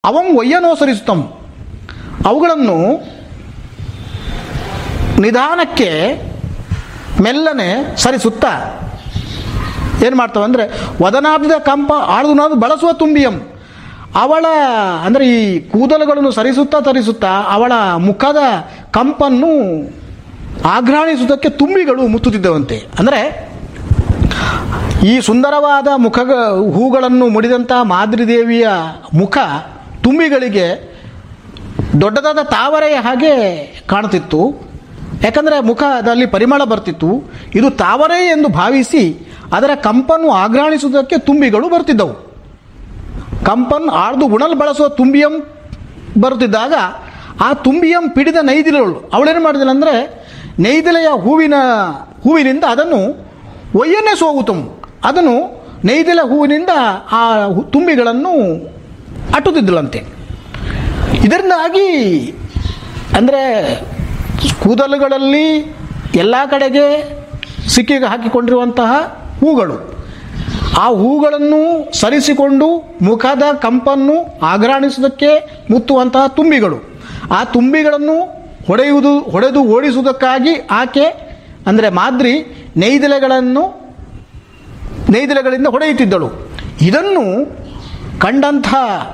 ಅವಂ ಒಯ್ಯನೋಸರಿಸುತ್ತಂ ಅವುಗಳನ್ನು ನಿಧಾನಕ್ಕೆ ಮೆಲ್ಲನೆ ಸರಿಸುತ್ತಾ ಏನು ಮಾಡ್ತವೆ ಅಂದರೆ ವದನಾಬ್ದ ಕಂಪ ಆಳುನಾದು ಬಳಸುವ ತುಂಬಿಯಂ ಅವಳ ಅಂದರೆ ಈ ಕೂದಲುಗಳನ್ನು ಸರಿಸುತ್ತಾ ತರಿಸುತ್ತಾ ಅವಳ ಮುಖದ ಕಂಪನ್ನು ಆಘ್ರಾಣಿಸುವುದಕ್ಕೆ ತುಂಬಿಗಳು ಮುತ್ತುತ್ತಿದ್ದವಂತೆ ಅಂದರೆ ಈ ಸುಂದರವಾದ ಮುಖ ಹೂಗಳನ್ನು ಮುಡಿದಂಥ ಮಾದ್ರಿ ದೇವಿಯ ಮುಖ ತುಂಬಿಗಳಿಗೆ ದೊಡ್ಡದಾದ ತಾವರೆಯ ಹಾಗೆ ಕಾಣುತ್ತಿತ್ತು ಯಾಕಂದರೆ ಮುಖದಲ್ಲಿ ಪರಿಮಳ ಬರ್ತಿತ್ತು ಇದು ತಾವರೆ ಎಂದು ಭಾವಿಸಿ ಅದರ ಕಂಪನ್ನು ಆಘ್ರಾಣಿಸುವುದಕ್ಕೆ ತುಂಬಿಗಳು ಬರ್ತಿದ್ದವು ಕಂಪನ್ ಆಡ್ದು ಉಣಲ್ ಬಳಸುವ ತುಂಬಿಯಂ ಬರುತ್ತಿದ್ದಾಗ ಆ ತುಂಬಿಯಂ ಪಿಡಿದ ನೈದಿಲಳು ಅವಳೇನು ಮಾಡಿದಳು ಅಂದರೆ ನೈದಿಲೆಯ ಹೂವಿನ ಹೂವಿನಿಂದ ಅದನ್ನು ಒಯ್ಯನ್ನೇ ಸೋಗುತ್ತಂ ಅದನ್ನು ನೈದಿಲ ಹೂವಿನಿಂದ ಆ ಹು- ತುಂಬಿಗಳನ್ನು ಅಟ್ಟುತ್ತಿದ್ದಳಂತೆ ಇದರಿಂದಾಗಿ ಅಂದರೆ ಕೂದಲುಗಳಲ್ಲಿ ಎಲ್ಲ ಕಡೆಗೆ ಸಿಕ್ಕಿ ಹಾಕಿಕೊಂಡಿರುವಂತಹ ಹೂಗಳು ಆ ಹೂಗಳನ್ನು ಸರಿಸಿಕೊಂಡು ಮುಖದ ಕಂಪನ್ನು ಆಘ್ರಾಣಿಸುವುದಕ್ಕೆ ಮುತ್ತುವಂತಹ ತುಂಬಿಗಳು ಆ ತುಂಬಿಗಳನ್ನು ಹೊಡೆಯುವುದು ಹೊಡೆದು ಓಡಿಸುವುದಕ್ಕಾಗಿ ಆಕೆ ಅಂದರೆ ಮಾದ್ರಿ ನೈದಿಲೆಗಳನ್ನು ನೈದಿಲೆಗಳಿಂದ ಹೊಡೆಯುತ್ತಿದ್ದಳು ಇದನ್ನು ಕಂಡಂಥ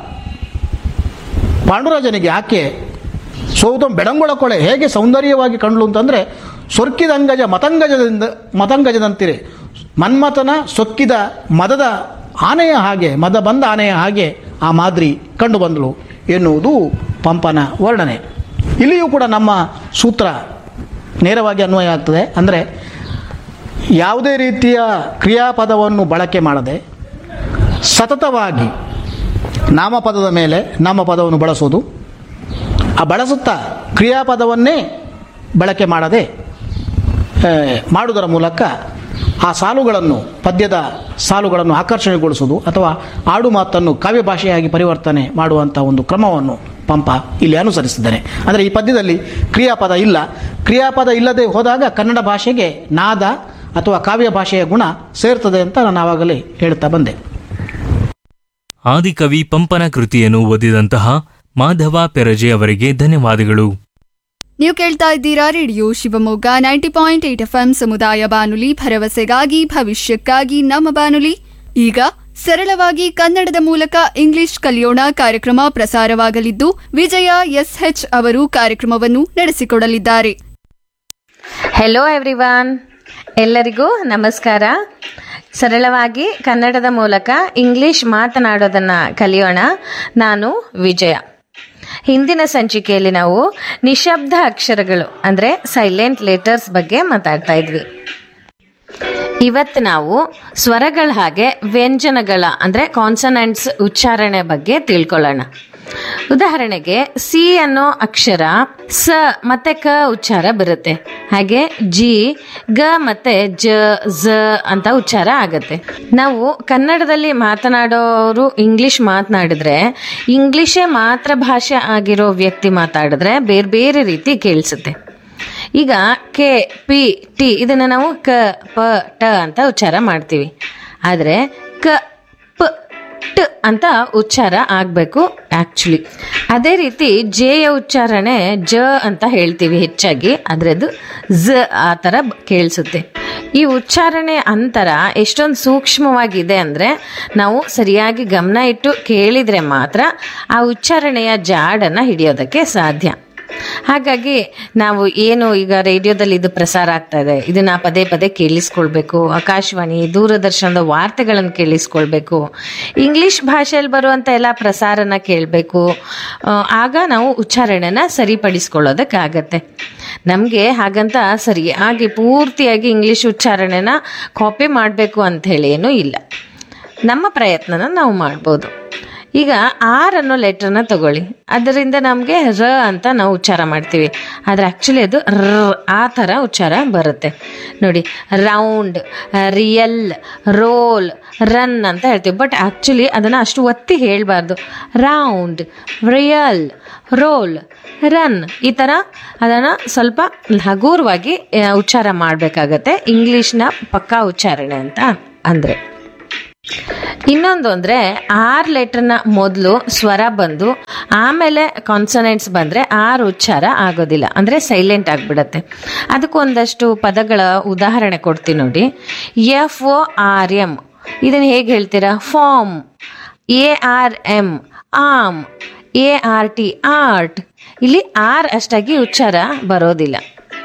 ಪಾಂಡುರಾಜನಿಗೆ ಆಕೆ ಸೌತಂ ಬೆಳಂಗೊಳ ಕೊಳೆ ಹೇಗೆ ಸೌಂದರ್ಯವಾಗಿ ಕಂಡ್ಲು ಅಂತಂದರೆ ಸೊರ್ಕಿದ ಅಂಗಜ ಮತಂಗಜದಿಂದ ಮತಂಗಜದಂತಿರೆ ಮನ್ಮಥನ ಸೊಕ್ಕಿದ ಮದದ ಆನೆಯ ಹಾಗೆ ಮದ ಬಂದ ಆನೆಯ ಹಾಗೆ ಆ ಮಾದ್ರಿ ಕಂಡು ಬಂದಳು ಎನ್ನುವುದು ಪಂಪನ ವರ್ಣನೆ ಇಲ್ಲಿಯೂ ಕೂಡ ನಮ್ಮ ಸೂತ್ರ ನೇರವಾಗಿ ಅನ್ವಯ ಆಗ್ತದೆ ಅಂದರೆ ಯಾವುದೇ ರೀತಿಯ ಕ್ರಿಯಾಪದವನ್ನು ಬಳಕೆ ಮಾಡದೆ ಸತತವಾಗಿ ನಾಮಪದದ ಮೇಲೆ ನಾಮಪದವನ್ನು ಬಳಸೋದು ಆ ಬಳಸುತ್ತಾ ಕ್ರಿಯಾಪದವನ್ನೇ ಬಳಕೆ ಮಾಡದೆ ಆ, ಮಾಡುವುದರ ಮೂಲಕ ಆ ಸಾಲುಗಳನ್ನು ಪದ್ಯದ ಸಾಲುಗಳನ್ನು ಆಕರ್ಷಣೆಗೊಳಿಸುವುದು ಅಥವಾ ಆಡು ಮಾತನ್ನು ಕಾವ್ಯ ಭಾಷೆಯಾಗಿ ಪರಿವರ್ತನೆ ಮಾಡುವಂಥ ಒಂದು ಕ್ರಮವನ್ನು ಪಂಪ ಇಲ್ಲಿ ಅನುಸರಿಸಿದ್ದಾನೆ ಅಂದರೆ ಈ ಪದ್ಯದಲ್ಲಿ ಕ್ರಿಯಾಪದ ಇಲ್ಲ ಕ್ರಿಯಾಪದ ಇಲ್ಲದೆ ಹೋದಾಗ ಕನ್ನಡ ಭಾಷೆಗೆ ನಾದ ಅಥವಾ ಕಾವ್ಯ ಭಾಷೆಯ ಗುಣ ಸೇರ್ತದೆ ಅಂತ ನಾನು ಆವಾಗಲೇ ಹೇಳ್ತಾ ಬಂದೆ ಆದಿಕವಿ ಪಂಪನ ಕೃತಿಯನ್ನು ಓದಿದಂತಹ ಮಾಧವ ಪೆರಜೆ ಅವರಿಗೆ ಧನ್ಯವಾದಗಳು ನೀವು ಕೇಳ್ತಾ ಇದ್ದೀರಾ radio Shivamogga ninety point eight F M ಸಮುದಾಯ ಬಾನುಲಿ ಭರವಸೆಗಾಗಿ ಭವಿಷ್ಯಕ್ಕಾಗಿ ನಮ್ಮ ಬಾನುಲಿ ಈಗ ಸರಳವಾಗಿ ಕನ್ನಡದ ಮೂಲಕ ಇಂಗ್ಲಿಷ್ ಕಲಿಯೋಣ ಕಾರ್ಯಕ್ರಮ ಪ್ರಸಾರವಾಗಲಿದ್ದು ವಿಜಯ ಎಸ್ಎಚ್ ಅವರು ಕಾರ್ಯಕ್ರಮವನ್ನು ನಡೆಸಿಕೊಡಲಿದ್ದಾರೆ ಹೆಲೋ ಎವ್ರಿವಾನ್ ಎಲ್ಲರಿಗೂ ನಮಸ್ಕಾರ ಸರಳವಾಗಿ ಕನ್ನಡದ ಮೂಲಕ ಇಂಗ್ಲಿಷ್ ಮಾತನಾಡೋದನ್ನು ಕಲಿಯೋಣ ನಾನು ವಿಜಯ ಹಿಂದಿನ ಸಂಚಿಕೆಯಲ್ಲಿ ನಾವು ನಿಶಬ್ದ ಅಕ್ಷರಗಳು ಅಂದರೆ ಸೈಲೆಂಟ್ ಲೆಟರ್ಸ್ ಬಗ್ಗೆ ಮಾತಾಡ್ತಾ ಇದ್ವಿ ಇವತ್ತು ನಾವು ಸ್ವರಗಳ ಹಾಗೆ ವ್ಯಂಜನಗಳ ಅಂದರೆ ಕಾನ್ಸನೆಂಟ್ಸ್ ಉಚ್ಚಾರಣೆ ಬಗ್ಗೆ ತಿಳ್ಕೊಳ್ಳೋಣ ಉದಾಹರಣೆಗೆ ಸಿ ಅನ್ನೋ ಅಕ್ಷರ ಸ ಮತ್ತೆ ಕ ಉಚ್ಚಾರ ಬರುತ್ತೆ ಹಾಗೆ ಜಿ ಗ ಮತ್ತೆ ಜ ಝ ಅಂತ ಉಚ್ಚಾರ ಆಗುತ್ತೆ ನಾವು ಕನ್ನಡದಲ್ಲಿ ಮಾತನಾಡೋರು ಇಂಗ್ಲಿಷ್ ಮಾತನಾಡಿದ್ರೆ ಇಂಗ್ಲಿಷೇ ಮಾತೃ ಭಾಷೆ ಆಗಿರೋ ವ್ಯಕ್ತಿ ಮಾತಾಡಿದ್ರೆ ಬೇರೆ ಬೇರೆ ರೀತಿ ಕೇಳಿಸುತ್ತೆ ಈಗ ಕೆ ಪಿ ಟಿ ಇದನ್ನು ನಾವು ಕ ಪ ಟ ಅಂತ ಉಚ್ಚಾರ ಮಾಡ್ತೀವಿ ಆದರೆ ಕ ಪ ಟ್ ಅಂತ ಉಚ್ಚಾರ ಆಗಬೇಕು ಆ್ಯಕ್ಚುಲಿ ಅದೇ ರೀತಿ ಜೆಯ ಉಚ್ಚಾರಣೆ ಜ ಅಂತ ಹೇಳ್ತೀವಿ ಹೆಚ್ಚಾಗಿ ಅದರದ್ದು ಝ ಆ ಥರ ಬ- ಕೇಳಿಸುತ್ತೆ ಈ ಉಚ್ಚಾರಣೆ ಅಂತರ ಎಷ್ಟೊಂದು ಸೂಕ್ಷ್ಮವಾಗಿದೆ ಅಂದರೆ ನಾವು ಸರಿಯಾಗಿ ಗಮನ ಇಟ್ಟು ಕೇಳಿದರೆ ಮಾತ್ರ ಆ ಉಚ್ಚಾರಣೆಯ ಜಾಡನ್ನು ಹಿಡಿಯೋದಕ್ಕೆ ಸಾಧ್ಯ ಹಾಗಾಗಿ ನಾವು ಏನು ಈಗ ರೇಡಿಯೋದಲ್ಲಿ ಇದು ಪ್ರಸಾರ ಆಗ್ತಾ ಇದೆ ಇದನ್ನ ಪದೇ ಪದೇ ಕೇಳಿಸ್ಕೊಳ್ಬೇಕು ಆಕಾಶವಾಣಿ ದೂರದರ್ಶನದ ವಾರ್ತೆಗಳನ್ನು ಕೇಳಿಸ್ಕೊಳ್ಬೇಕು ಇಂಗ್ಲಿಷ್ ಭಾಷೆಯಲ್ಲಿ ಬರುವಂಥ ಎಲ್ಲ ಪ್ರಸಾರನ ಕೇಳಬೇಕು ಆಗ ನಾವು ಉಚ್ಚಾರಣೆನ ಸರಿಪಡಿಸ್ಕೊಳ್ಳೋದಕ್ಕಾಗತ್ತೆ ನಮಗೆ ಹಾಗಂತ ಸರಿಯಾಗಿ ಪೂರ್ತಿಯಾಗಿ ಇಂಗ್ಲಿಷ್ ಉಚ್ಚಾರಣೆನ ಕಾಪಿ ಮಾಡಬೇಕು ಅಂತ ಹೇಳಿ ಏನೂ ಇಲ್ಲ ನಮ್ಮ ಪ್ರಯತ್ನನ ನಾವು ಮಾಡ್ಬೋದು ಈಗ ಆರ್ ಅನ್ನೋ ಲೆಟ್ರನ್ನ ತಗೊಳ್ಳಿ ಅದರಿಂದ ನಮಗೆ ರ ಅಂತ ನಾವು ಉಚ್ಚಾರ ಮಾಡ್ತೀವಿ ಆದರೆ ಆ್ಯಕ್ಚುಲಿ ಅದು ರ ಆ ಥರ ಉಚ್ಚಾರ ಬರುತ್ತೆ ನೋಡಿ ರೌಂಡ್ ರಿಯಲ್ ರೋಲ್ ರನ್ ಅಂತ ಹೇಳ್ತೀವಿ ಬಟ್ ಆ್ಯಕ್ಚುಲಿ ಅದನ್ನು ಅಷ್ಟು ಒತ್ತಿ ಹೇಳಬಾರ್ದು ರೌಂಡ್ ರಿಯಲ್ ರೋಲ್ ರನ್ ಈ ಥರ ಅದನ್ನು ಸ್ವಲ್ಪ ಹಗೂರವಾಗಿ ಆ, ಉಚ್ಚಾರ ಮಾಡಬೇಕಾಗತ್ತೆ ಇಂಗ್ಲೀಷ್ನ ಪಕ್ಕಾ ಉಚ್ಚಾರಣೆ ಅಂತ ಅಂದರೆ ಇನ್ನೊಂದು ಅಂದರೆ ಆರ್ ಲೆಟರ್ನ ಮೊದಲು ಸ್ವರ ಬಂದು ಆಮೇಲೆ ಕಾನ್ಸನೆಂಟ್ಸ್ ಬಂದರೆ ಆರ್ ಉಚ್ಚಾರ ಆಗೋದಿಲ್ಲ ಅಂದರೆ ಸೈಲೆಂಟ್ ಆಗಿಬಿಡತ್ತೆ ಅದಕ್ಕೊಂದಷ್ಟು ಪದಗಳ ಉದಾಹರಣೆ ಕೊಡ್ತೀನಿ ನೋಡಿ ಎಫ್ ಒ ಆರ್ ಎಮ್ ಇದನ್ನು ಹೇಗೆ ಹೇಳ್ತೀರಾ farm A R M arm A R T art ಇಲ್ಲಿ ಆರ್ ಅಷ್ಟಾಗಿ ಉಚ್ಚಾರ ಬರೋದಿಲ್ಲ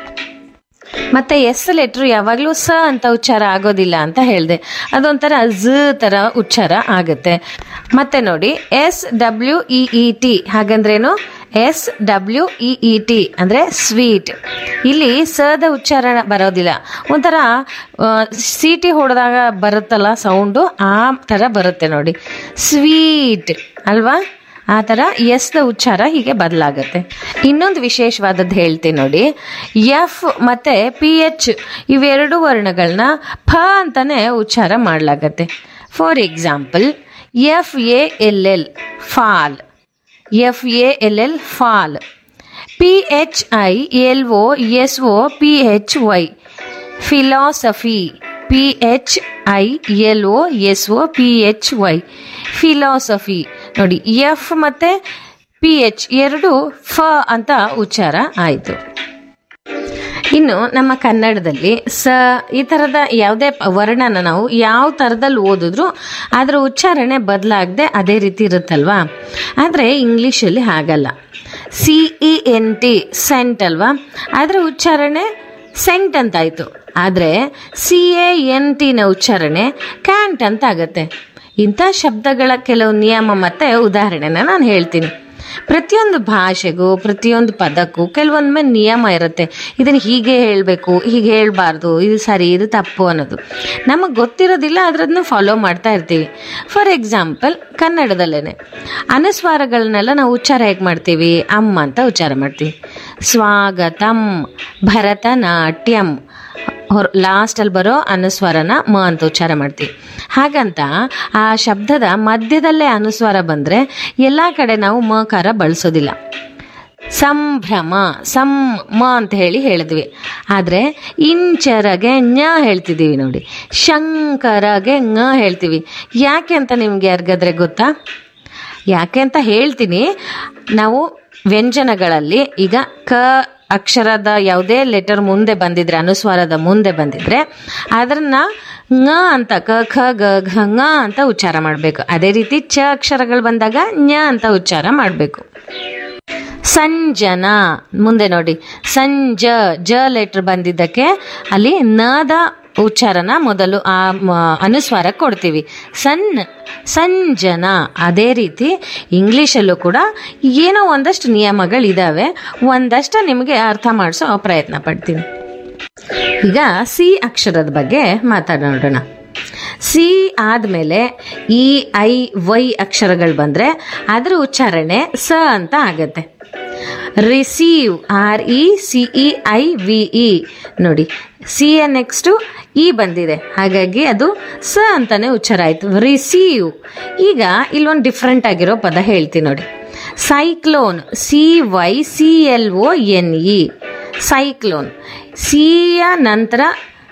ಮತ್ತೆ ಎಸ್ ಲೆಟ್ರು ಯಾವಾಗಲೂ ಸ ಅಂತ ಉಚ್ಚಾರ ಆಗೋದಿಲ್ಲ ಅಂತ ಹೇಳಿದೆ ಅದೊಂಥರ ಝ ಥರ ಉಚ್ಚಾರ ಆಗುತ್ತೆ ಮತ್ತೆ ನೋಡಿ S W E E T ಹಾಗಂದ್ರೇನು S W E E T ಅಂದರೆ ಸ್ವೀಟ್ ಇಲ್ಲಿ ಸದ ಉಚ್ಚಾರ ಬರೋದಿಲ್ಲ ಒಂಥರ ಸಿ ಟಿ ಹೊಡೆದಾಗ ಬರುತ್ತಲ್ಲ ಸೌಂಡು ಆ ಥರ ಬರುತ್ತೆ ನೋಡಿ ಸ್ವೀಟ್ ಅಲ್ವಾ ಆ ಥರ ಎಸ್ದ ಉಚ್ಚಾರ ಹೀಗೆ ಬದಲಾಗುತ್ತೆ ಇನ್ನೊಂದು ವಿಶೇಷವಾದದ್ದು ಹೇಳ್ತೀನಿ ನೋಡಿ ಎಫ್ ಮತ್ತು ಪಿ ಎಚ್ ಇವೆರಡು ವರ್ಣಗಳನ್ನ ಫ ಅಂತಾನೆ ಉಚ್ಚಾರ ಮಾಡಲಾಗತ್ತೆ for example F A L L fall F A L L fall P H I L O S O P H Y philosophy P H I L O S O P H Y philosophy ನೋಡಿ F ಮತ್ತು P H ಎರಡು ಫ ಅಂತ ಉಚ್ಚಾರ ಆಯಿತು ಇನ್ನು ನಮ್ಮ ಕನ್ನಡದಲ್ಲಿ ಸ ಈ ಥರದ ಯಾವುದೇ ಪ- ವರ್ಣನ ನಾವು ಯಾವ ಥರದಲ್ಲಿ ಓದಿದ್ರು ಅದರ ಉಚ್ಚಾರಣೆ ಬದಲಾಗದೆ ಅದೇ ರೀತಿ ಇರುತ್ತಲ್ವಾ ಆದರೆ ಇಂಗ್ಲೀಷಲ್ಲಿ ಹಾಗಲ್ಲ C E N T cent ಅಲ್ವಾ ಅದರ ಉಚ್ಚಾರಣೆ ಸೆಂಟ್ ಅಂತಾಯಿತು ಆದರೆ ಸಿ ಎ ಎನ್ ಟಿನ ಉಚ್ಚಾರಣೆ ಕ್ಯಾಂಟ್ ಅಂತ ಆಗುತ್ತೆ ಇಂಥ ಶಬ್ದಗಳ ಕೆಲವು ನಿಯಮ ಮತ್ತು ಉದಾಹರಣೆನ ನಾನು ಹೇಳ್ತೀನಿ ಪ್ರತಿಯೊಂದು ಭಾಷೆಗೂ ಪ್ರತಿಯೊಂದು ಪದಕ್ಕೂ ಕೆಲವೊಂದೊಮ್ಮೆ ನಿಯಮ ಇರುತ್ತೆ ಇದನ್ನು ಹೀಗೆ ಹೇಳಬೇಕು ಹೀಗೆ ಹೇಳಬಾರ್ದು ಇದು ಸರಿ ಇದು ತಪ್ಪು ಅನ್ನೋದು ನಮಗೆ ಗೊತ್ತಿರೋದಿಲ್ಲ ಅದರನ್ನು ಫಾಲೋ ಮಾಡ್ತಾ ಇರ್ತೀವಿ ಫಾರ್ ಎಕ್ಸಾಂಪಲ್ ಕನ್ನಡದಲ್ಲೇ ಅನುಸ್ವಾರಗಳನ್ನೆಲ್ಲ ನಾವು ಉಚ್ಚಾರ ಹೇಗೆ ಮಾಡ್ತೀವಿ ಅಮ್ಮ ಅಂತ ಉಚ್ಚಾರ ಮಾಡ್ತೀವಿ ಸ್ವಾಗತಂ ಭರತನಾಟ್ಯಂ ಹೊರ ಲಾಸ್ಟಲ್ಲಿ ಬರೋ ಅನುಸ್ವಾರನ ಮ ಅಂತ ಉಚ್ಚಾರ ಮಾಡ್ತೀವಿ ಹಾಗಂತ ಆ ಶಬ್ದದ ಮಧ್ಯದಲ್ಲೇ ಅನುಸ್ವಾರ ಬಂದರೆ ಎಲ್ಲ ಕಡೆ ನಾವು ಮಕಾರ ಬಳಸೋದಿಲ್ಲ ಸಂಭ್ರಮ ಸಂ ಮ ಅಂತ ಹೇಳಿ ಹೇಳಿದ್ವಿ ಆದರೆ ಇಂಚರಗೆ ಞ ಹೇಳ್ತಿದ್ದೀವಿ ನೋಡಿ ಶಂಕರಗೆ ङ ಹೇಳ್ತೀವಿ ಯಾಕೆ ಅಂತ ನಿಮ್ಗೆ ಯಾರಿಗಾದ್ರೆ ಗೊತ್ತಾ ಯಾಕೆ ಅಂತ ಹೇಳ್ತೀನಿ ನಾವು ವ್ಯಂಜನಗಳಲ್ಲಿ ಈಗ ಕ ಅಕ್ಷರದ ಯಾವುದೇ ಲೆಟರ್ ಮುಂದೆ ಬಂದಿದ್ರೆ ಅನುಸ್ವಾರದ ಮುಂದೆ ಬಂದಿದ್ರೆ ಅದನ್ನ ङ ಅಂತ ಕ ಖ ಗ ಘ ङ ಅಂತ ಉಚ್ಚಾರ ಮಾಡಬೇಕು ಅದೇ ರೀತಿ ಚ ಅಕ್ಷರಗಳು ಬಂದಾಗ ಞ ಅಂತ ಉಚ್ಚಾರ ಮಾಡಬೇಕು ಸಂಜನ ಮುಂದೆ ನೋಡಿ ಸಂಜ ಜ ಲೆಟರ್ ಬಂದಿದ್ದಕ್ಕೆ ಅಲ್ಲಿ ನದ ಉಚ್ಚಾರನ ಮೊದಲು ಆ ಮ- ಅನುಸ್ವಾರ ಕೊಡ್ತೀವಿ ಸನ್ ಸಂಜನ ಅದೇ ರೀತಿ ಇಂಗ್ಲೀಷಲ್ಲೂ ಕೂಡ ಏನೋ ಒಂದಷ್ಟು ನಿಯಮಗಳಿದ್ದಾವೆ ಒಂದಷ್ಟು ನಿಮಗೆ ಅರ್ಥ ಮಾಡಿಸೋ ಪ್ರಯತ್ನ ಪಡ್ತೀನಿ ಈಗ ಸಿ ಅಕ್ಷರದ ಬಗ್ಗೆ ಮಾತಾಡೋಣ ಸಿ ಆದಮೇಲೆ ಇ ಐ ವೈ ಅಕ್ಷರಗಳು ಬಂದರೆ ಅದರ ಉಚ್ಚಾರಣೆ ಸ ಅಂತ ಆಗತ್ತೆ receive R E C E I V E ನೋಡಿ ಸಿ ಎ ನೆಕ್ಸ್ಟು ಇ ಬಂದಿದೆ ಹಾಗಾಗಿ ಅದು ಸ ಅಂತಾನೆ ಉಚ್ಚಾರ ಆಯಿತು ರಿಸೀವ್ ಈಗ ಇಲ್ಲೊಂದು ಡಿಫ್ರೆಂಟ್ ಆಗಿರೋ ಪದ ಹೇಳ್ತೀನಿ ನೋಡಿ cyclone C Y C L O N E cyclone ಸಿಯ ನಂತರ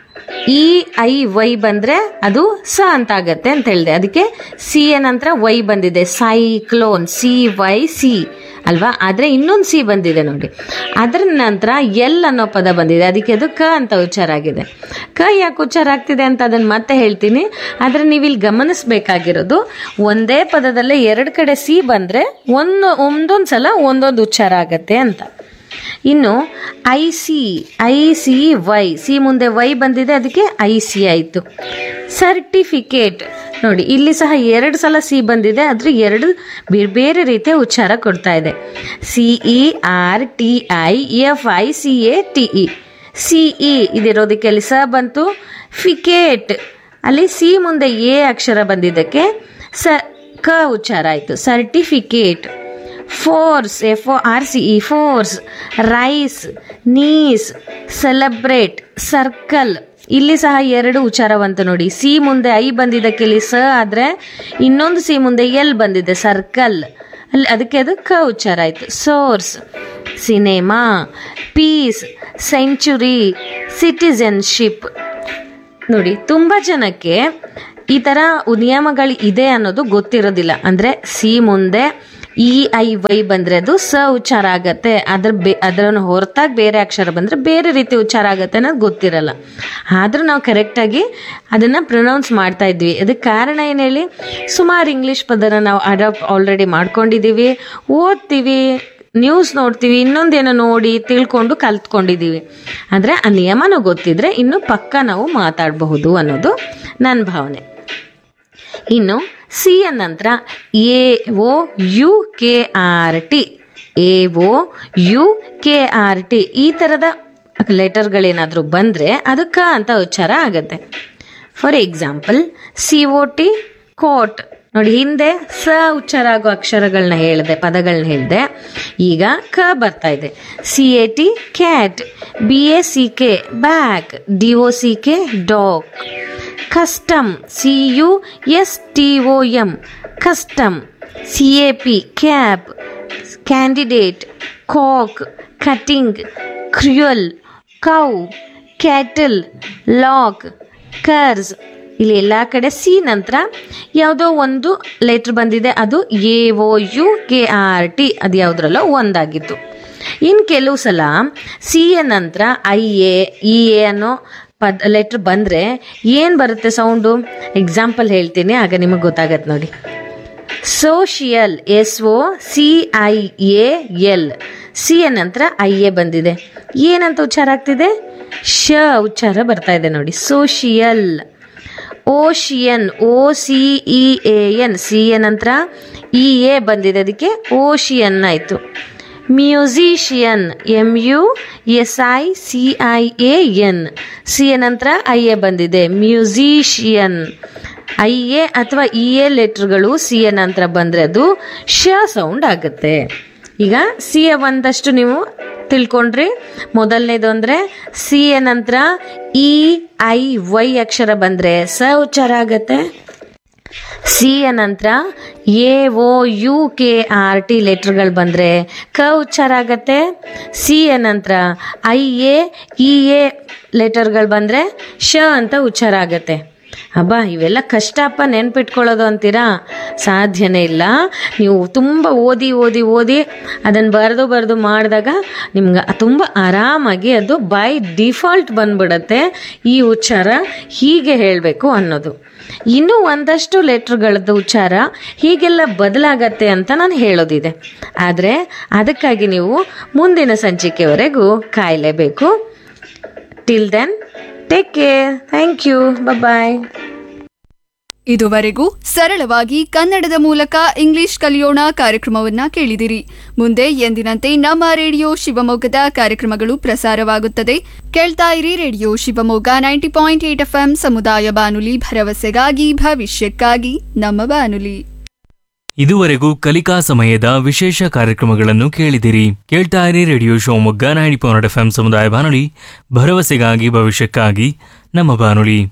ಇ ಐ ವೈ ಬಂದರೆ ಅದು ಸ ಅಂತ ಆಗತ್ತೆ ಅಂತ ಹೇಳಿದೆ ಅದಕ್ಕೆ ಸಿ ಯ ನಂತರ ವೈ ಬಂದಿದೆ ಸೈಕ್ಲೋನ್ ಸಿ ವೈ ಸಿ ಅಲ್ವಾ ಆದರೆ ಇನ್ನೊಂದು ಸಿ ಬಂದಿದೆ ನೋಡಿ ಅದರ ನಂತರ ಎಲ್ ಅನ್ನೋ ಪದ ಬಂದಿದೆ ಅದಕ್ಕೆ ಅದು ಕ ಅಂತ ಉಚ್ಚಾರ ಆಗಿದೆ ಕ ಯಾಕೆ ಉಚ್ಚಾರ ಆಗ್ತಿದೆ ಅಂತ ಅದನ್ನು ಮತ್ತೆ ಹೇಳ್ತೀನಿ ಆದರೆ ನೀವು ಇಲ್ಲಿ ಗಮನಿಸಬೇಕಾಗಿರೋದು ಒಂದೇ ಪದದಲ್ಲೇ ಎರಡು ಕಡೆ ಸಿ ಬಂದರೆ ಒಂದು ಒಂದೊಂದು ಸಲ ಒಂದೊಂದು ಉಚ್ಚಾರ ಆಗತ್ತೆ ಅಂತ ಇನ್ನು I C I C Y C ಮುಂದೆ ವೈ ಬಂದಿದೆ ಅದಕ್ಕೆ ಐ ಸಿ ಆಯಿತು ಸರ್ಟಿಫಿಕೇಟ್ ನೋಡಿ ಇಲ್ಲಿ ಸಹ ಎರಡು ಸಲ ಸಿ ಬಂದಿದೆ ಆದರೆ ಎರಡು ಬೇರೆ ಬೇರೆ ರೀತಿಯ ಉಚ್ಚಾರ ಕೊಡ್ತಾ ಇದೆ C E R T I F I C A T E C E ಇದಿರೋದಕ್ಕೆ ಅಲ್ಲಿ ಸ ಬಂತು ಫಿಕೇಟ್ ಅಲ್ಲಿ ಸಿ ಮುಂದೆ ಎ ಅಕ್ಷರ ಬಂದಿದ್ದಕ್ಕೆ ಸ ಕ ಉಚ್ಚಾರ ಆಯಿತು certificate force F O R C E force rice nice celebrate circle ಇಲ್ಲಿ ಸಹ ಎರಡು ಉಚ್ಚಾರವಂತ ನೋಡಿ ಸಿ ಮುಂದೆ ಐ ಬಂದಿದ್ದಕ್ಕೆ ಇಲ್ಲಿ ಸ ಆದರೆ ಇನ್ನೊಂದು ಸಿ ಮುಂದೆ ಎಲ್ ಬಂದಿದೆ ಸರ್ಕಲ್ ಅಲ್ಲಿ ಅದಕ್ಕೆ ಅದು ಕ ಉಚ್ಚಾರ ಆಯಿತು source cinema peace century citizenship ನೋಡಿ ತುಂಬ ಜನಕ್ಕೆ ಈ ಥರ ನಿಯಮಗಳು ಇದೆ ಅನ್ನೋದು ಗೊತ್ತಿರೋದಿಲ್ಲ ಅಂದರೆ ಸಿ ಮುಂದೆ ಇ ಐ ವೈ ಬಂದರೆ ಅದು ಸ ಉಚ್ಚಾರ ಆಗತ್ತೆ ಅದ್ರ ಬೇ ಅದನ್ನು ಹೊರತಾಗಿ ಬೇರೆ ಅಕ್ಷರ ಬಂದರೆ ಬೇರೆ ರೀತಿ ಉಚ್ಚಾರ ಆಗತ್ತೆ ಅನ್ನೋದು ಗೊತ್ತಿರಲ್ಲ ಆದರೂ ನಾವು ಕರೆಕ್ಟಾಗಿ ಅದನ್ನು ಪ್ರೊನೌನ್ಸ್ ಮಾಡ್ತಾ ಇದ್ವಿ ಅದಕ್ಕೆ ಕಾರಣ ಏನು ಹೇಳಿ ಸುಮಾರು ಇಂಗ್ಲೀಷ್ ಪದನ ನಾವು ಅಡಾಪ್ಟ್ ಆಲ್ರೆಡಿ ಮಾಡ್ಕೊಂಡಿದ್ದೀವಿ ಓದ್ತೀವಿ ನ್ಯೂಸ್ ನೋಡ್ತೀವಿ ಇನ್ನೊಂದೇನೋ ನೋಡಿ ತಿಳ್ಕೊಂಡು ಕಲ್ತ್ಕೊಂಡಿದ್ದೀವಿ ಆದರೆ ಆ ನಿಯಮನೂ ಗೊತ್ತಿದ್ರೆ ಇನ್ನು ಪಕ್ಕ ನಾವು ಮಾತಾಡಬಹುದು ಅನ್ನೋದು ನನ್ನ ಭಾವನೆ ಇನ್ನು ಸಿ ನಂತರ A O U K R T A O U K R T ಈ ಥರದ ಲೆಟರ್ಗಳೇನಾದರೂ ಬಂದರೆ ಅದು ಕ ಅಂತ ಉಚ್ಚಾರ ಆಗುತ್ತೆ for example C O T coat ನೋಡಿ ಹಿಂದೆ ಸ ಉಚ್ಚಾರ ಆಗೋ ಅಕ್ಷರಗಳನ್ನ ಹೇಳಿದೆ ಪದಗಳನ್ನ ಹೇಳಿದೆ ಈಗ ಕ ಬರ್ತಾ ಇದೆ C A T cat B A C K back D O C K dog custom C U S T O M custom C A P cap candidate cock cutting cruel cow cattle lock curse ಇಲ್ಲಿ ಎಲ್ಲ ಕಡೆ C ನಂತರ ಯಾವುದೋ ಒಂದು letter ಬಂದಿದೆ ಅದು A O U K R T ಅದು ಯಾವುದ್ರಲ್ಲೋ ಒಂದಾಗಿತ್ತು ಇನ್ನು ಕೆಲವು ಸಲ ಸಿ ಎ ನಂತರ ಐ ಎ ಇ ಎ ಅನ್ನೋ ಪದ ಲೆಟ್ರ್ ಬಂದರೆ ಏನು ಬರುತ್ತೆ ಸೌಂಡು ಎಕ್ಸಾಂಪಲ್ ಹೇಳ್ತೀನಿ ಆಗ ನಿಮಗೆ ಗೊತ್ತಾಗತ್ತೆ ನೋಡಿ social S O C I A L C A ನಂತರ ಐ ಎ ಬಂದಿದೆ ಏನಂತ ಉಚ್ಚಾರ ಆಗ್ತಿದೆ ಶ ಉಚ್ಚಾರ ಬರ್ತಾ ಇದೆ ನೋಡಿ social ocean O C E A N C A ನಂತರ ಇ ಎ ಬಂದಿದೆ ಅದಕ್ಕೆ ಓಶಿಯನ್ ಆಯಿತು musician M U S I C I A N C A ನಂತರ ಐ ಎ ಬಂದಿದೆ ಮ್ಯೂಸಿಷಿಯನ್ ಐ ಎ ಅಥವಾ ಇ ಎ ಲೆಟ್ರ್ಗಳು ಸಿ ಎ ನಂತರ ಬಂದರೆ ಅದು ಶ ಸೌಂಡ್ ಆಗುತ್ತೆ ಈಗ ಸಿ ಎ ಒಂದಷ್ಟು ನೀವು ತಿಳ್ಕೊಂಡ್ರಿ ಮೊದಲನೇದು ಅಂದರೆ ಸಿ ಎ ನಂತರ ಇ ಐ ವೈ ಅಕ್ಷರ ಬಂದರೆ ಸ ಉಚ್ಚಾರ ಆಗತ್ತೆ ಸಿ ಯ ನಂತರ A O U K R T ಲೆಟ್ರ್ಗಳು ಬಂದರೆ ಕ ಉಚ್ಚಾರ ಆಗತ್ತೆ ಸಿ ಯ ನಂತರ ಐ ಎ ಇ ಎ ಲೆಟರ್ಗಳು ಬಂದರೆ ಶ ಅಂತ ಉಚ್ಚಾರ ಆಗತ್ತೆ ಅಬ್ಬಾ ಇವೆಲ್ಲ ಕಷ್ಟಪ್ಪ ನೆನ್ಪಿಟ್ಕೊಳ್ಳೋದು ಅಂತೀರಾ ಸಾಧ್ಯನೇ ಇಲ್ಲ ನೀವು ತುಂಬ ಓದಿ ಓದಿ ಓದಿ ಅದನ್ನು ಬರೆದು ಬರೆದು ಮಾಡಿದಾಗ ನಿಮ್ಗೆ ತುಂಬ ಆರಾಮಾಗಿ ಅದು ಬೈ ಡಿಫಾಲ್ಟ್ ಬಂದ್ಬಿಡತ್ತೆ ಈ ಉಚ್ಚಾರ ಹೀಗೆ ಹೇಳಬೇಕು ಅನ್ನೋದು ಇನ್ನೂ ಒಂದಷ್ಟು ಲೆಟ್ರ್ಗಳದ್ದು ಉಚ್ಚಾರ ಹೀಗೆಲ್ಲ ಬದಲಾಗತ್ತೆ ಅಂತ ನಾನು ಹೇಳೋದಿದೆ ಆದರೆ ಅದಕ್ಕಾಗಿ ನೀವು ಮುಂದಿನ ಸಂಚಿಕೆವರೆಗೂ ಕಾಯಲೇಬೇಕು till then take care thank you bye ಇದುವರೆಗೂ ಸರಳವಾಗಿ ಕನ್ನಡದ ಮೂಲಕ ಇಂಗ್ಲಿಷ್ ಕಲಿಯೋಣ ಕಾರ್ಯಕ್ರಮವನ್ನ ಕೇಳಿದಿರಿ ಮುಂದೆ ಎಂದಿನಂತೆ ನಮ್ಮ ರೇಡಿಯೋ ಶಿವಮೊಗ್ಗದ ಕಾರ್ಯಕ್ರಮಗಳು ಪ್ರಸಾರವಾಗುತ್ತದೆ ಕೇಳ್ತಾ ಇರಿ radio Shivamogga ninety point eight FM ಸಮುದಾಯ ಬಾನುಲಿ ಭರವಸೆಗಾಗಿ ಭವಿಷ್ಯಕ್ಕಾಗಿ ನಮ್ಮ ಬಾನುಲಿ ಇದುವರೆಗೂ ಕಲಿಕಾ ಸಮಯದ ವಿಶೇಷ ಕಾರ್ಯಕ್ರಮಗಳನ್ನು ಕೇಳಿದಿರಿ ಕೇಳ್ತಾ ಇರಿ radio Shivamogga ninety point F ಸಮುದಾಯ ಬಾನುಲಿ ಭರವಸೆಗಾಗಿ ಭವಿಷ್ಯಕ್ಕಾಗಿ ನಮ್ಮ ಬಾನುಲಿ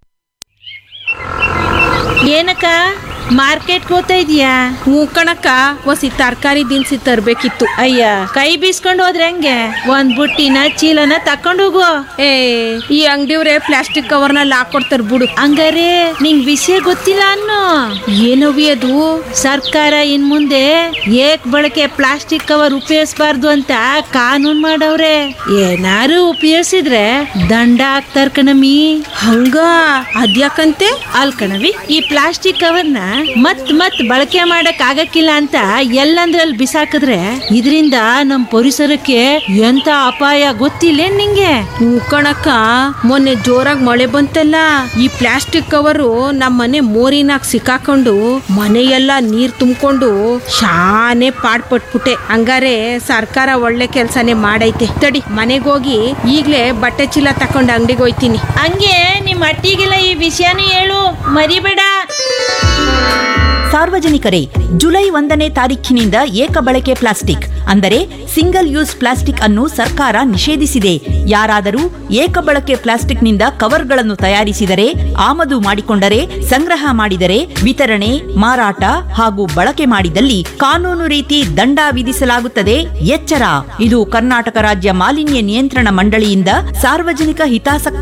ಏನಕ್ಕ ಮಾರ್ಕೆಟ್ಗೆ ಹೋಗ್ತಾ ಇದೀಯಾ ಹ್ಞೂ ಕಣಕ್ಕ ಒಸಿ ತರಕಾರಿ ದಿನಸಿ ತರ್ಬೇಕಿತ್ತು ಅಯ್ಯ ಕೈ ಬೀಸ್ಕೊಂಡು ಹೋದ್ರೆ ಹೆಂಗೆ ಒಂದ್ ಬುಟ್ಟಿನ ಚೀಲನ ತಕೊಂಡು ಹೋಗು ಏ ಈ ಅಂಗಡಿಯವ್ರೆ ಪ್ಲಾಸ್ಟಿಕ್ ಕವರ್ನಲ್ಲಿ ಹಾಕೊಡ್ತಾರ ಬಿಡು ಹಂಗಾರೆ ನಿಂಗ್ ವಿಷಯ ಗೊತ್ತಿಲ್ಲ ಅನ್ನೋ ಏನವಿ ಅದು ಸರ್ಕಾರ ಇನ್ ಮುಂದೆ ಏಕ್ ಬಳಕೆ ಪ್ಲಾಸ್ಟಿಕ್ ಕವರ್ ಉಪಯೋಗಿಸಬಾರ್ದು ಅಂತ ಕಾನೂನ್ ಮಾಡವ್ರೆ ಏನಾರು ಉಪಯೋಗಿಸಿದ್ರೆ ದಂಡ ಹಾಕ್ತಾರ ಕಣಮಿ ಹಂಗ ಅದ್ಯಾಕಂತೆ ಅಲ್ ಕಣವಿ ಈ ಪ್ಲಾಸ್ಟಿಕ್ ಕವರ್ನ ಮತ್ ಮತ್ ಬಳಕೆ ಮಾಡಕ್ ಆಗಕ್ಕಿಲ್ಲ ಅಂತ ಎಲ್ಲಂದ್ರಲ್ಲಿ ಬಿಸಾಕಿದ್ರೆ ಇದರಿಂದ ನಮ್ ಪರಿಸರಕ್ಕೆ ಎಂತ ಅಪಾಯ ಗೊತ್ತಿಲ್ಲ ನಿಂಗೆ ಹ್ಞೂ ಕಣಕ್ಕ ಮೊನ್ನೆ ಜೋರಾಗಿ ಮಳೆ ಬಂತಲ್ಲ ಈ ಪ್ಲಾಸ್ಟಿಕ್ ಕವರು ನಮ್ಮ ಮನೆ ಮೋರಿನಾಗ ಸಿಕ್ಕಾಕೊಂಡು ಮನೆಯೆಲ್ಲ ನೀರ್ ತುಂಬಿಕೊಂಡು ಶಾನೆ ಪಾಡ್ಪಟ್ಬಿಟ್ಟೆ ಹಂಗಾರೆ ಸರ್ಕಾರ ಒಳ್ಳೆ ಕೆಲ್ಸನೇ ಮಾಡೈತೆ ತಡಿ ಮನೆಗೆ ಹೋಗಿ ಈಗ್ಲೇ ಬಟ್ಟೆ ಚೀಲ ತಕೊಂಡು ಅಂಗಡಿಗೆ ಹೋಯ್ತೀನಿ ಹಂಗೆ ನಿಮ್ ಅಟ್ಟಿಗೆಲ್ಲ ಈ ವಿಷಯನೂ ಹೇಳು ಮರಿಬೇಡ ಸಾರ್ವಜನಿಕರೇ ಜುಲೈ ಒಂದನೇ ತಾರೀಖಿನಿಂದ ಏಕ ಬಳಕೆ ಪ್ಲಾಸ್ಟಿಕ್ ಅಂದರೆ ಸಿಂಗಲ್ ಯೂಸ್ ಪ್ಲಾಸ್ಟಿಕ್ ಅನ್ನು ಸರ್ಕಾರ ನಿಷೇಧಿಸಿದೆ ಯಾರಾದರೂ ಏಕ ಬಳಕೆ ಪ್ಲಾಸ್ಟಿಕ್ನಿಂದ ಕವರ್ಗಳನ್ನು ತಯಾರಿಸಿದರೆ ಆಮದು ಮಾಡಿಕೊಂಡರೆ ಸಂಗ್ರಹ ಮಾಡಿದರೆ ವಿತರಣೆ ಮಾರಾಟ ಹಾಗೂ ಬಳಕೆ ಮಾಡಿದಲ್ಲಿ ಕಾನೂನು ರೀತಿ ದಂಡ ವಿಧಿಸಲಾಗುತ್ತದೆ ಎಚ್ಚರ ಇದು ಕರ್ನಾಟಕ ರಾಜ್ಯ ಮಾಲಿನ್ಯ ನಿಯಂತ್ರಣ ಮಂಡಳಿಯಿಂದ ಸಾರ್ವಜನಿಕ ಹಿತಾಸಕ್ತಿ